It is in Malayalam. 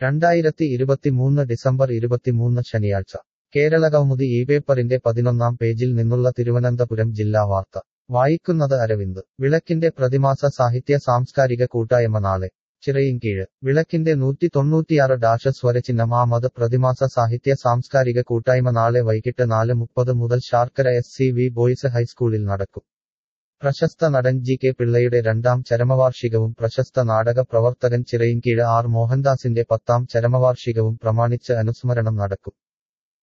രണ്ടായിരത്തി ഇരുപത്തിമൂന്ന് ഡിസംബർ ഇരുപത്തിമൂന്ന് ശനിയാഴ്ച കേരള കൗമുദി ഈ പേപ്പറിന്റെ പതിനൊന്നാം പേജിൽ നിന്നുള്ള തിരുവനന്തപുരം ജില്ലാ വാർത്ത വായിക്കുന്നത് അരവിന്ദ് വിളക്കിന്റെ പ്രതിമാസ സാഹിത്യ സാംസ്കാരിക കൂട്ടായ്മ നാളെ ചിറയിൻകീഴ് വിളക്കിന്റെ നൂറ്റി തൊണ്ണൂറ്റിയാറ് ഡാഷ സ്വരചിഹ്നം ആമത് പ്രതിമാസ സാഹിത്യ സാംസ്കാരിക കൂട്ടായ്മ നാളെ വൈകിട്ട് നാല് മുപ്പത് മുതൽ Sarkara S C V boys ഹൈസ്കൂളിൽ നടക്കും പ്രശസ്ത നടൻ ജി കെ പിള്ളയുടെ രണ്ടാം ചരമവാർഷികവും പ്രശസ്ത നാടക പ്രവർത്തകൻ ചിറയിൻകീഴ് ആർ മോഹൻദാസിന്റെ പത്താം ചരമവാർഷികവും പ്രമാണിച്ച് അനുസ്മരണം നടക്കും